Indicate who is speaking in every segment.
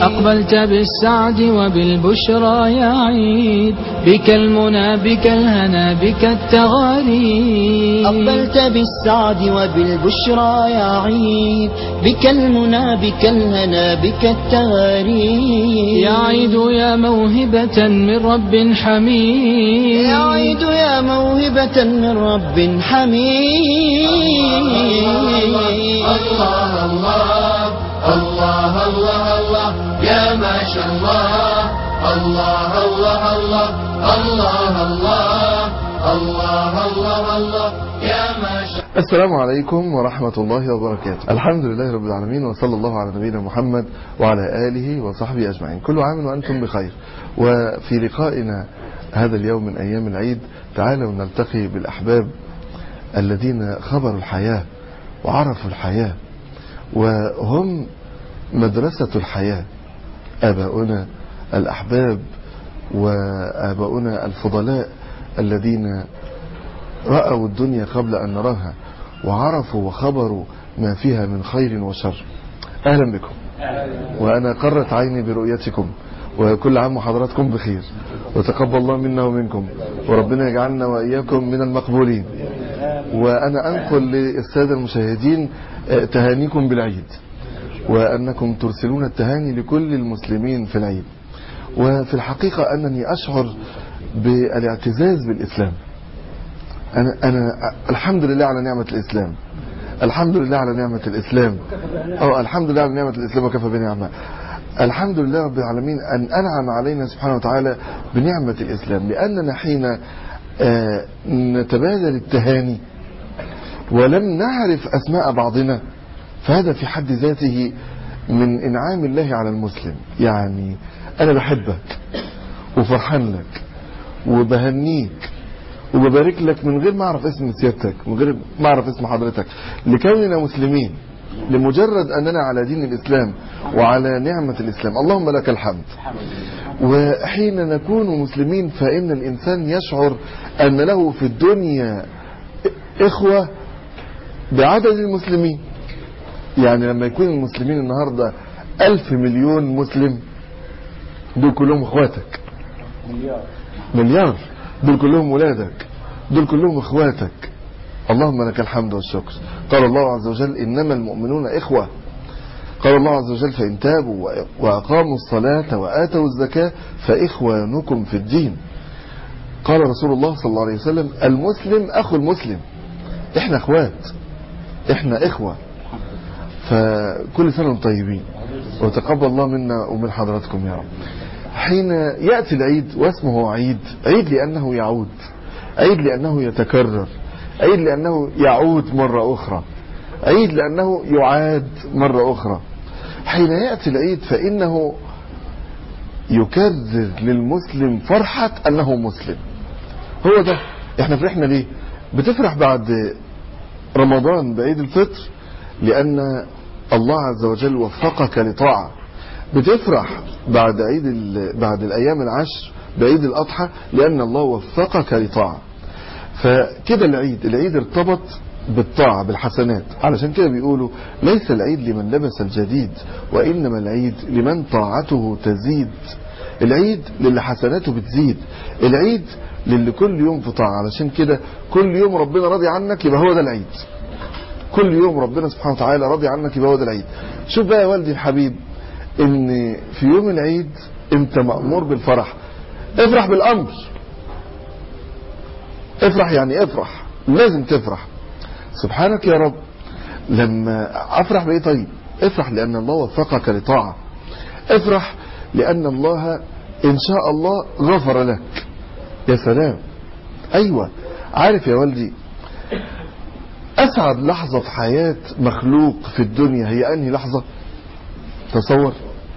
Speaker 1: أقبلت بالسعد وبالبشرى يا عيد بك المنى بك الهنا بك التغاريد
Speaker 2: أقبلت بالسعد وبالبشرى يا عيد بك المنى بك الهنا بك التغاريد
Speaker 1: يا عيد يا موهبة من رب حميد
Speaker 2: يا عيد يا موهبة من رب حميد
Speaker 3: الله الله الله الله الله يا ما شاء الله الله الله الله الله الله الله الله الله يا ما شاء
Speaker 4: السلام عليكم ورحمة الله وبركاته الحمد لله رب العالمين وصلى الله على نبينا محمد وعلى آله وصحبه أجمعين كل عام وأنتم بخير وفي لقائنا هذا اليوم من أيام العيد تعالوا نلتقي بالأحباب الذين خبروا الحياة وعرفوا الحياة وهم مدرسة الحياة آباؤنا الأحباب وآباؤنا الفضلاء الذين رأوا الدنيا قبل أن نراها وعرفوا وخبروا ما فيها من خير وشر أهلا بكم وأنا قرت عيني برؤيتكم وكل عام وحضراتكم بخير وتقبل الله منا ومنكم وربنا يجعلنا وإياكم من المقبولين وأنا أنقل للسادة المشاهدين تهانيكم بالعيد وأنكم ترسلون التهاني لكل المسلمين في العيد وفي الحقيقة أنني أشعر بالاعتزاز بالإسلام أنا, أنا الحمد لله على نعمة الإسلام الحمد لله على نعمة الإسلام أو الحمد لله على نعمة الإسلام وكفى بنعمة الحمد لله رب العالمين أن أنعم علينا سبحانه وتعالى بنعمة الإسلام لأننا حين آه نتبادل التهاني ولم نعرف أسماء بعضنا فهذا في حد ذاته من إنعام الله على المسلم يعني أنا بحبك وفرحان لك وبهنيك وببارك لك من غير ما أعرف اسم سيادتك من غير ما أعرف اسم حضرتك لكوننا مسلمين لمجرد أننا على دين الإسلام وعلى نعمة الإسلام اللهم لك الحمد وحين نكون مسلمين فإن الإنسان يشعر أن له في الدنيا إخوة بعدد المسلمين يعني لما يكون المسلمين النهاردة ألف مليون مسلم دول كلهم اخواتك مليار مليار دول كلهم ولادك دول كلهم اخواتك اللهم لك الحمد والشكر قال الله عز وجل إنما المؤمنون إخوة قال الله عز وجل فإن تابوا وأقاموا الصلاة وآتوا الزكاة فإخوانكم في الدين قال رسول الله صلى الله عليه وسلم المسلم أخو المسلم إحنا أخوات إحنا إخوة فكل سنة وانتم طيبين وتقبل الله منا ومن حضراتكم يا رب حين يأتي العيد واسمه عيد عيد لأنه يعود عيد لأنه يتكرر عيد لأنه يعود مرة أخرى عيد لأنه يعاد مرة أخرى حين يأتي العيد فإنه يكرر للمسلم فرحة أنه مسلم هو ده احنا فرحنا ليه بتفرح بعد رمضان بعيد الفطر لأن الله عز وجل وفقك لطاعة بتفرح بعد عيد بعد الأيام العشر بعيد الأضحى لأن الله وفقك لطاعة فكده العيد العيد ارتبط بالطاعة بالحسنات علشان كده بيقولوا ليس العيد لمن لبس الجديد وإنما العيد لمن طاعته تزيد العيد للي حسناته بتزيد العيد للي كل يوم في طاعة علشان كده كل يوم ربنا راضي عنك يبقى هو ده العيد كل يوم ربنا سبحانه وتعالى راضي عنك يبقى هو ده العيد شوف بقى يا والدي الحبيب ان في يوم العيد انت مأمور بالفرح افرح بالامر افرح يعني افرح لازم تفرح سبحانك يا رب لما افرح بايه طيب افرح لان الله وفقك لطاعة افرح لان الله ان شاء الله غفر لك يا سلام ايوه عارف يا والدي اسعد لحظة في حياة مخلوق في الدنيا هي انهي لحظة تصور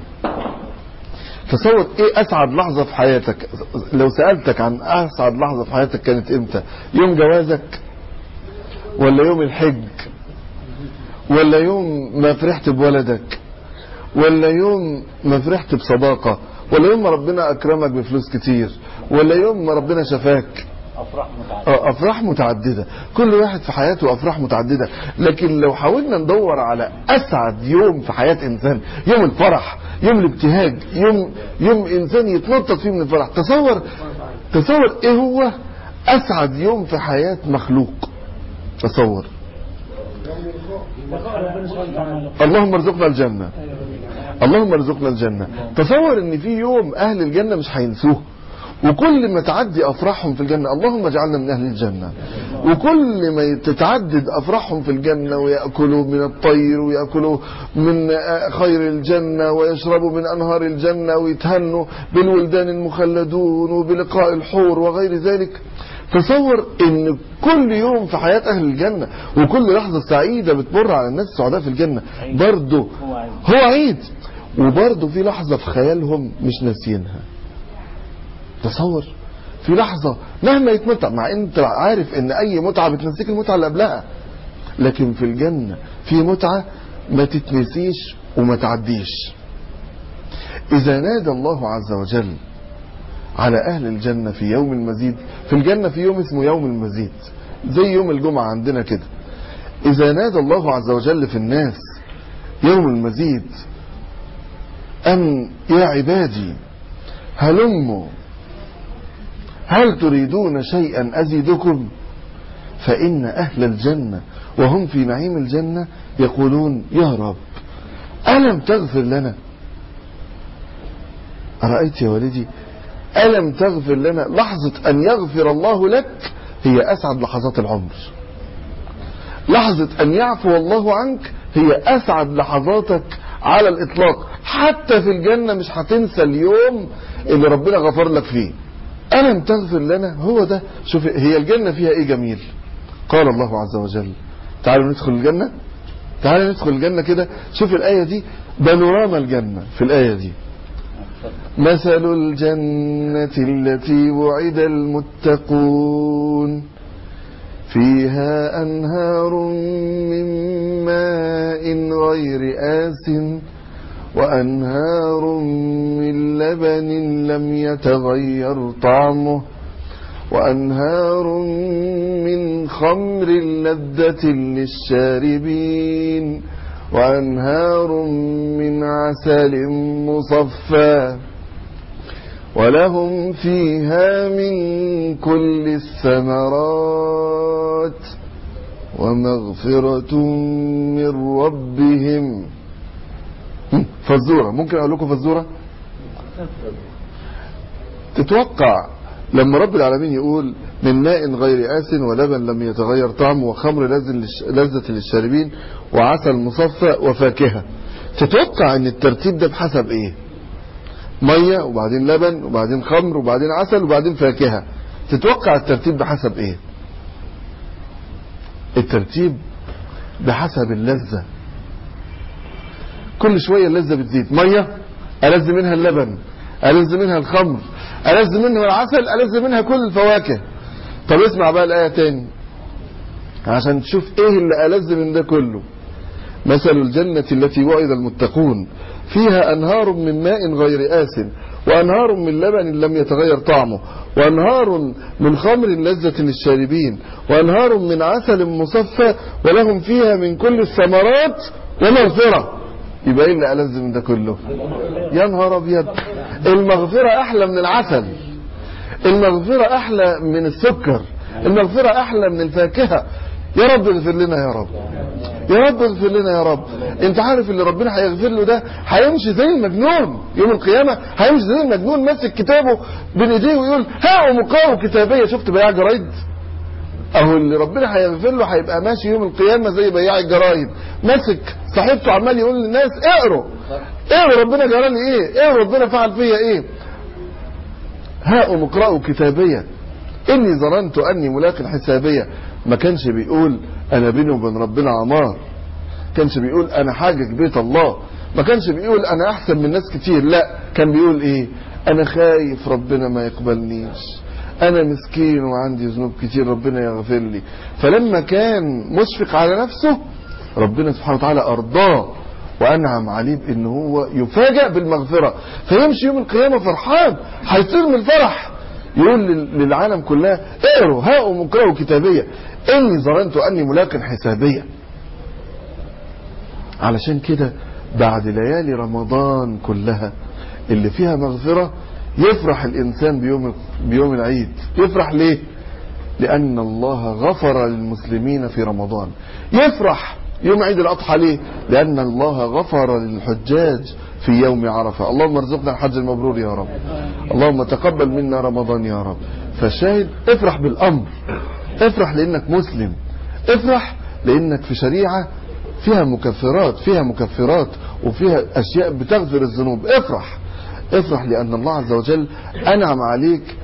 Speaker 4: تصور ايه اسعد لحظة في حياتك لو سألتك عن اسعد لحظة في حياتك كانت امتى يوم جوازك ولا يوم الحج ولا يوم ما فرحت بولدك ولا يوم ما فرحت بصداقة ولا يوم ما ربنا اكرمك بفلوس كتير ولا يوم ما ربنا شفاك
Speaker 5: افراح متعدده
Speaker 4: آه، افراح متعدده كل واحد في حياته افراح متعدده لكن لو حاولنا ندور على اسعد يوم في حياه انسان يوم الفرح يوم الابتهاج يوم يوم انسان يتنطط فيه من الفرح تصور تصور ايه هو اسعد يوم في حياه مخلوق تصور اللهم ارزقنا الجنه اللهم ارزقنا الجنه تصور ان في يوم اهل الجنه مش هينسوه وكل ما تعدي افراحهم في الجنه اللهم اجعلنا من اهل الجنه وكل ما تتعدد افراحهم في الجنه وياكلوا من الطير وياكلوا من آه، خير الجنه ويشربوا من انهار الجنه ويتهنوا بالولدان المخلدون وبلقاء الحور وغير ذلك تصور ان كل يوم في حياه اهل الجنه وكل لحظه سعيده بتمر على الناس السعداء في الجنه برضه
Speaker 5: هو عايز
Speaker 4: هو عيد وبرضه في لحظه في خيالهم مش ناسيينها تصور في لحظة مهما يتمتع مع انت عارف ان اي متعة بتنسيك المتعة اللي قبلها لكن في الجنة في متعة ما تتنسيش وما تعديش اذا نادى الله عز وجل على اهل الجنة في يوم المزيد في الجنة في يوم اسمه يوم المزيد زي يوم الجمعة عندنا كده اذا نادى الله عز وجل في الناس يوم المزيد ان يا عبادي هلموا هل تريدون شيئا أزيدكم فإن أهل الجنة وهم في نعيم الجنة يقولون يا رب ألم تغفر لنا أرأيت يا والدي ألم تغفر لنا لحظة أن يغفر الله لك هي أسعد لحظات العمر لحظة أن يعفو الله عنك هي أسعد لحظاتك على الإطلاق حتى في الجنة مش هتنسى اليوم اللي ربنا غفر لك فيه ألم تغفر لنا هو ده شوف هي الجنة فيها إيه جميل قال الله عز وجل تعالوا ندخل الجنة تعالوا ندخل الجنة كده شوف الآية دي بانوراما الجنة في الآية دي مثل الجنة التي وعد المتقون فيها أنهار من ماء غير آس وأنهار من لبن لم يتغير طعمه وأنهار من خمر لذة للشاربين وأنهار من عسل مصفى ولهم فيها من كل الثمرات ومغفرة من ربهم هم، فزورة ممكن أقول لكم فزورة تتوقع لما رب العالمين يقول من ماء غير آس ولبن لم يتغير طعمه وخمر لذ- للش- لذة للشاربين وعسل مصفى وفاكهة تتوقع ان الترتيب ده بحسب ايه مية وبعدين لبن وبعدين خمر وبعدين عسل وبعدين فاكهة تتوقع الترتيب بحسب ايه الترتيب بحسب اللذة كل شوية اللذة بتزيد مية ألذ منها اللبن ألذ منها الخمر ألذ منها العسل ألذ منها كل الفواكه طب اسمع بقى الآية تاني عشان تشوف ايه اللي ألذ من ده كله مثل الجنة التي وعد المتقون فيها أنهار من ماء غير آس وأنهار من لبن لم يتغير طعمه وأنهار من خمر لذة للشاربين وأنهار من عسل مصفى ولهم فيها من كل الثمرات ومغفرة يبقى ايه اللي ألذ من ده كله يا نهار أبيض المغفرة أحلى من العسل المغفرة أحلى من السكر المغفرة أحلى من الفاكهة يا رب اغفر لنا يا رب يا رب اغفر لنا يا رب انت عارف اللي ربنا هيغفر له ده هيمشي زي المجنون يوم القيامة هيمشي زي المجنون ماسك كتابه بين ايديه ويقول ها مقاوم كتابية شفت بياع جرايد اهو اللي ربنا هيغفر له هيبقى ماشي يوم القيامة زي بياع الجرايد ماسك صاحبته عمال يقول للناس اقروا اقروا ربنا جرى لي ايه اقروا ربنا فعل فيا ايه هاؤم اقرأوا كتابية إني ظننت أني ملاق حسابية ما كانش بيقول أنا بيني وبين ربنا عمار كانش بيقول أنا حاجة بيت الله ما كانش بيقول أنا أحسن من ناس كتير لا كان بيقول إيه أنا خايف ربنا ما يقبلنيش أنا مسكين وعندي ذنوب كتير ربنا يغفر لي فلما كان مشفق على نفسه ربنا سبحانه وتعالى أرضاه وأنعم عليه بأن هو يفاجأ بالمغفرة فيمشي يوم القيامة فرحان هيطير من الفرح يقول لل- للعالم كلها اقروا هاؤم اقرأوا كتابية اني ظننت اني ملاق حسابية علشان كده بعد ليالي رمضان كلها اللي فيها مغفرة يفرح الإنسان بيوم, بيوم العيد يفرح ليه لأن الله غفر للمسلمين في رمضان يفرح يوم عيد الأضحى ليه لأن الله غفر للحجاج في يوم عرفة اللهم ارزقنا الحج المبرور يا رب اللهم تقبل منا رمضان يا رب فالشاهد افرح بالأمر افرح لأنك مسلم افرح لأنك في شريعة فيها مكفرات فيها مكفرات وفيها أشياء بتغفر الذنوب افرح افرح لأن الله عز وجل أنعم عليك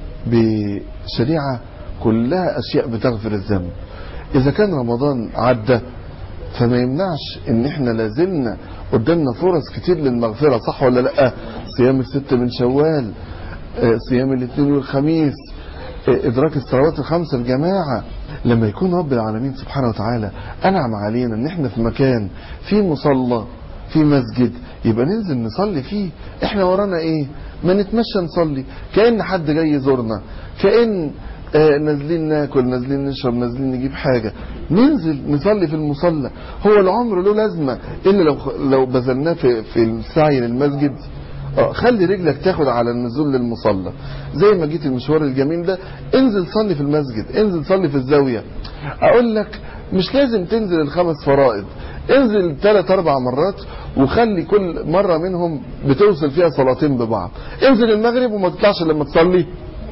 Speaker 4: بشريعة كلها أشياء بتغفر الذنب إذا كان رمضان عدى فما يمنعش ان احنا لازلنا قدامنا فرص كتير للمغفرة صح ولا لا صيام الست من شوال آه، صيام الاثنين والخميس آه، ادراك الصلوات الخمسة الجماعة لما يكون رب العالمين سبحانه وتعالى انعم علينا ان احنا في مكان في مصلى في مسجد يبقى ننزل نصلي فيه احنا ورانا ايه ما نتمشى نصلي كأن حد جاي يزورنا كأن آه، نازلين ناكل نازلين نشرب نازلين نجيب حاجة ننزل نصلي في المصلى هو العمر له لازمة إلا لو لو بذلناه في, في السعي للمسجد اه خلي رجلك تاخد على النزول للمصلى زي ما جيت المشوار الجميل ده انزل صلي في المسجد انزل صلي في الزاوية اقول لك مش لازم تنزل الخمس فرائض انزل ثلاث اربع مرات وخلي كل مرة منهم بتوصل فيها صلاتين ببعض انزل المغرب وما تطلعش لما تصلي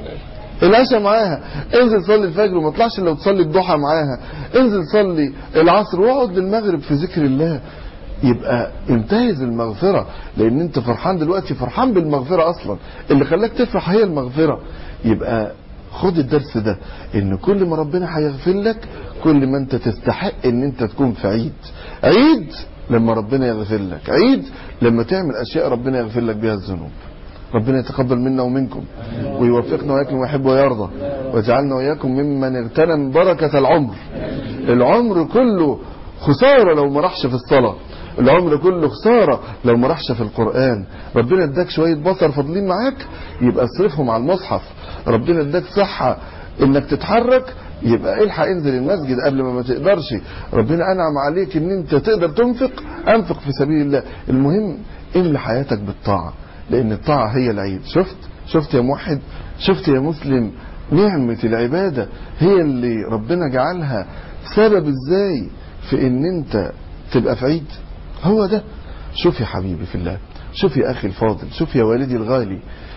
Speaker 4: العشاء معاها انزل صلي الفجر وما تطلعش لو تصلي الضحى معاها انزل صلي العصر واقعد للمغرب في ذكر الله يبقى انتهز المغفرة لان انت فرحان دلوقتي فرحان بالمغفرة اصلا اللي خلاك تفرح هي المغفرة يبقى خد الدرس ده ان كل ما ربنا هيغفر لك كل ما انت تستحق ان انت تكون في عيد عيد لما ربنا يغفر لك عيد لما تعمل اشياء ربنا يغفر لك بها الذنوب ربنا يتقبل منا ومنكم ويوفقنا وياكم ويحب ويرضى ويجعلنا وياكم ممن اغتنم بركة العمر العمر كله خسارة لو ما راحش في الصلاة العمر كله خسارة لو ما راحش في القرآن ربنا اداك شوية بصر فاضلين معاك يبقى اصرفهم على المصحف ربنا اداك صحة انك تتحرك يبقى الحق انزل المسجد قبل ما ما تقدرش ربنا انعم عليك ان انت تقدر تنفق انفق في سبيل الله المهم املى حياتك بالطاعة لان الطاعة هي العيد شفت شفت يا موحد شفت يا مسلم نعمة العبادة هي اللي ربنا جعلها سبب ازاي في ان انت تبقى في عيد هو ده شوف يا حبيبي في الله شوف يا اخي الفاضل شوف يا والدي الغالي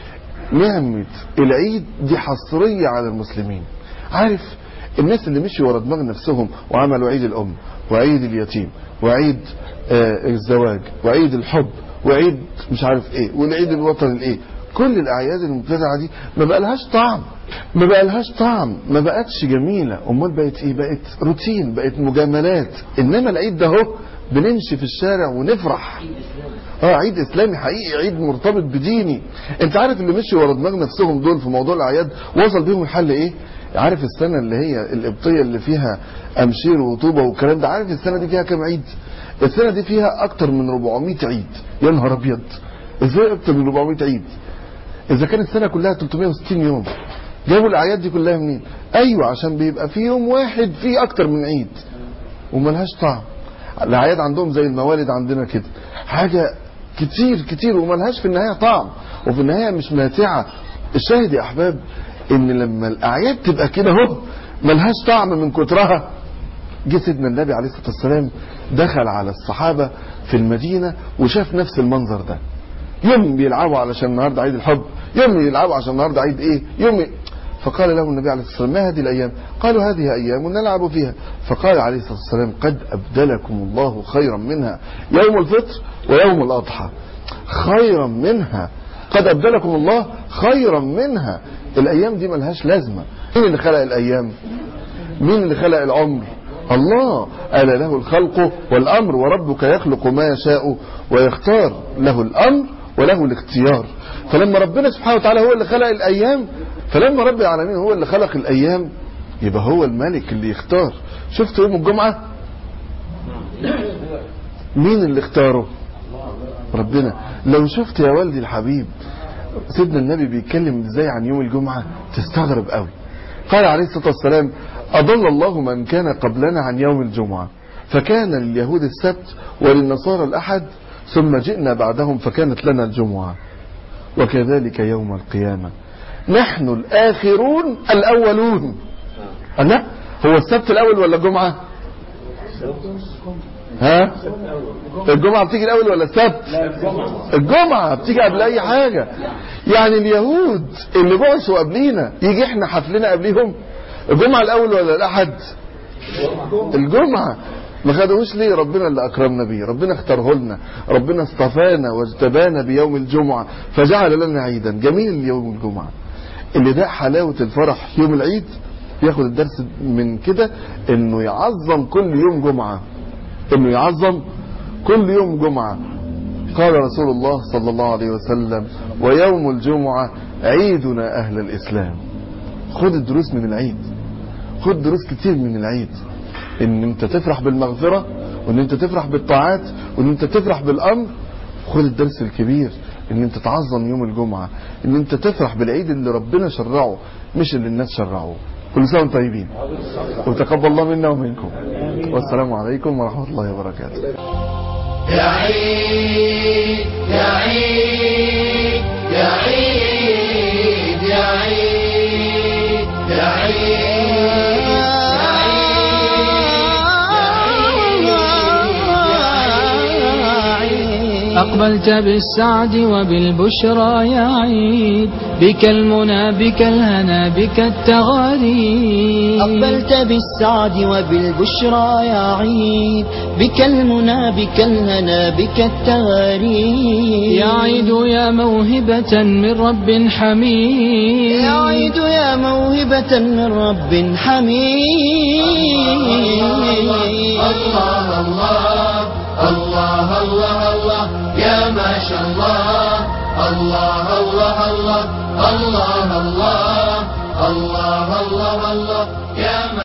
Speaker 4: نعمة العيد دي حصرية على المسلمين عارف الناس اللي مشوا ورا دماغ نفسهم وعملوا عيد الأم وعيد اليتيم وعيد آه الزواج وعيد الحب وعيد مش عارف ايه والعيد الوطني الايه كل الاعياد المبتدعه دي ما بقالهاش طعم ما بقالهاش طعم ما بقتش جميله امال بقت ايه بقت روتين بقت مجاملات انما العيد ده اهو بنمشي في الشارع ونفرح اه عيد اسلامي حقيقي عيد مرتبط بديني انت عارف اللي مشي ورا دماغ نفسهم دول في موضوع الاعياد وصل بيهم الحل ايه عارف السنه اللي هي القبطيه اللي فيها امشير وطوبه والكلام ده عارف السنه دي فيها كام عيد السنه دي فيها اكتر من 400 عيد يا نهار ابيض ازاي اكتر من 400 عيد اذا كانت السنه كلها 360 يوم جابوا الاعياد دي كلها منين ايوه عشان بيبقى في يوم واحد فيه اكتر من عيد وملهاش طعم الاعياد عندهم زي الموالد عندنا كده حاجه كتير كتير وملهاش في النهايه طعم وفي النهايه مش ماتعه الشاهد يا احباب ان لما الاعياد تبقى كده اهو ملهاش طعم من كترها جه سيدنا النبي عليه الصلاه والسلام دخل على الصحابه في المدينه وشاف نفس المنظر ده يوم بيلعبوا علشان النهارده عيد الحب يوم يلعبوا عشان النهارده عيد ايه يوم ي... فقال له النبي عليه الصلاه والسلام ما هذه الايام قالوا هذه ايام نلعب فيها فقال عليه الصلاه والسلام قد ابدلكم الله خيرا منها يوم الفطر ويوم الاضحى خيرا منها قد ابدلكم الله خيرا منها الايام دي ملهاش لازمه مين اللي خلق الايام مين اللي خلق العمر الله ألا له الخلق والأمر وربك يخلق ما يشاء ويختار له الأمر وله الاختيار فلما ربنا سبحانه وتعالى هو اللي خلق الأيام فلما رب العالمين هو اللي خلق الأيام يبقى هو الملك اللي يختار شفت يوم الجمعة مين اللي اختاره ربنا لو شفت يا والدي الحبيب سيدنا النبي بيتكلم ازاي عن يوم الجمعة تستغرب قوي قال عليه الصلاة والسلام أضل الله من كان قبلنا عن يوم الجمعة فكان لليهود السبت وللنصارى الأحد ثم جئنا بعدهم فكانت لنا الجمعة وكذلك يوم القيامة نحن الآخرون الأولون أنا هو السبت الأول ولا الجمعة ها الجمعة بتيجي الأول ولا السبت الجمعة بتيجي قبل أي حاجة يعني اليهود اللي بعثوا قبلينا يجي احنا حفلنا قبليهم الجمعة الأول ولا الأحد الجمعة ما خدوش ليه ربنا اللي أكرمنا بيه ربنا اختاره لنا ربنا اصطفانا واجتبانا بيوم الجمعة فجعل لنا عيدا جميل يوم الجمعة اللي ده حلاوة الفرح يوم العيد ياخد الدرس من كده انه يعظم كل يوم جمعة انه يعظم كل يوم جمعة قال رسول الله صلى الله عليه وسلم ويوم الجمعة عيدنا أهل الإسلام خد الدروس من العيد خد دروس كتير من العيد ان انت تفرح بالمغفرة وان انت تفرح بالطاعات وان انت تفرح بالامر خد الدرس الكبير ان انت تعظم يوم الجمعة ان انت تفرح بالعيد اللي ربنا شرعه مش اللي الناس شرعوه كل سنة وانتم طيبين وتقبل الله منا ومنكم والسلام عليكم ورحمة الله وبركاته
Speaker 3: يا عيد يا عيد يا عيد يا عيد يا عيد
Speaker 1: أقبلت بالسعد وبالبشرى يا عيد بك المنى بك الهنا بك التغاريد
Speaker 2: أقبلت بالسعد وبالبشرى يا عيد بك المنى بك الهنا بك التغاريد
Speaker 1: يا عيد يا موهبة من رب حميد
Speaker 2: يا عيد يا موهبة من رب حميد
Speaker 3: الله الله الله الله الله يا ما شاء الله الله الله الله الله الله الله الله الله الله يا ما